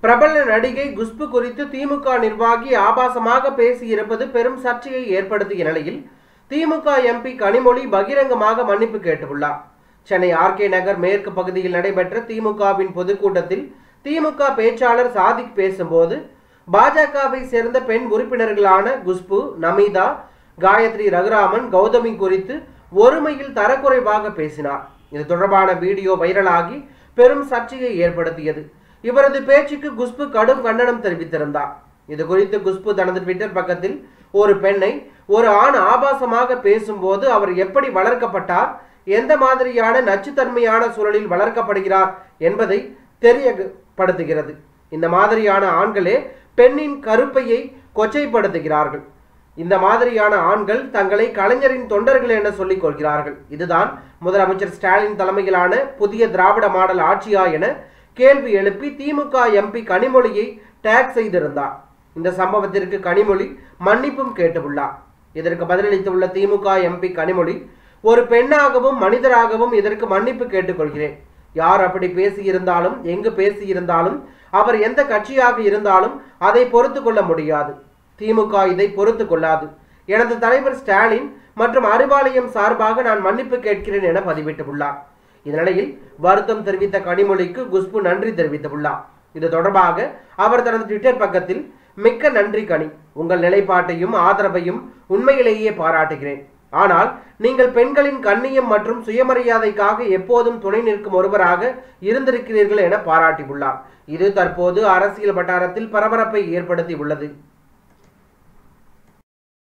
பிரபல நடிகை குஷ்பு குறித்து திமுக நிர்வாகி ஆபாசமாக பேசியிருப்பது பெரும் சர்ச்சையை ஏற்படுத்திய நிலையில் திமுக எம்பி கனிமொழி பகிரங்கமாக மன்னிப்பு கேட்டுள்ளார் சென்னை ஆர்கே நகர் மேற்கு பகுதியில் நடைபெற்ற திமுகவின் பொதுக்கூட்டத்தில் திமுக பேச்சாளர் சாதிக் பேசும்போது பாஜகவை சேர்ந்த பெண் உறுப்பினர்களான குஷ்பு நமிதா காயத்ரி ரகுராமன் கௌதமி குறித்து ஒருமையில் தரக்குறைவாக பேசினார் இது தொடர்பான வீடியோ வைரலாகி பெரும் சர்ச்சையை ஏற்படுத்தியது இவரது பேச்சுக்கு குஷ்பு கடும் கண்டனம் தெரிவித்திருந்தார் இது குறித்து குஷ்பு தனது ட்விட்டர் பக்கத்தில் ஒரு பெண்ணை ஒரு ஆண் ஆபாசமாக பேசும்போது அவர் எப்படி வளர்க்கப்பட்டார் எந்த மாதிரியான நச்சுத்தன்மையான சூழலில் வளர்க்கப்படுகிறார் என்பதை தெரியப்படுத்துகிறது இந்த மாதிரியான ஆண்களே பெண்ணின் கருப்பையை கொச்சைப்படுத்துகிறார்கள் இந்த மாதிரியான ஆண்கள் தங்களை கலைஞரின் தொண்டர்கள் என சொல்லிக் கொள்கிறார்கள் இதுதான் முதலமைச்சர் ஸ்டாலின் தலைமையிலான புதிய திராவிட மாடல் ஆட்சியா என கேள்வி எழுப்பி திமுக எம்பி கனிமொழியை டேக் செய்திருந்தார் இந்த சம்பவத்திற்கு கனிமொழி மன்னிப்பும் கேட்டுள்ளார் இதற்கு பதிலளித்துள்ள திமுக எம்பி கனிமொழி ஒரு பெண்ணாகவும் மனிதராகவும் இதற்கு மன்னிப்பு கேட்டுக்கொள்கிறேன் யார் அப்படி பேசியிருந்தாலும் எங்கு பேசியிருந்தாலும் அவர் எந்த கட்சியாக இருந்தாலும் அதை பொறுத்து கொள்ள முடியாது திமுக இதை பொறுத்து கொள்ளாது எனது தலைவர் ஸ்டாலின் மற்றும் அறிவாலயம் சார்பாக நான் மன்னிப்பு கேட்கிறேன் என பதிவிட்டுள்ளார் இந்நிலையில் வருத்தம் தெரிவித்த கனிமொழிக்கு குஷ்பு நன்றி தெரிவித்துள்ளார் இது தொடர்பாக அவர் தனது ட்விட்டர் பக்கத்தில் மிக்க நன்றி கனி உங்கள் நிலைப்பாட்டையும் ஆதரவையும் உண்மையிலேயே பாராட்டுகிறேன் ஆனால் நீங்கள் பெண்களின் கண்ணியம் மற்றும் சுயமரியாதைக்காக எப்போதும் துணை நிற்கும் ஒருவராக இருந்திருக்கிறீர்கள் என பாராட்டியுள்ளார் இது தற்போது அரசியல் வட்டாரத்தில் பரபரப்பை ஏற்படுத்தி உள்ளது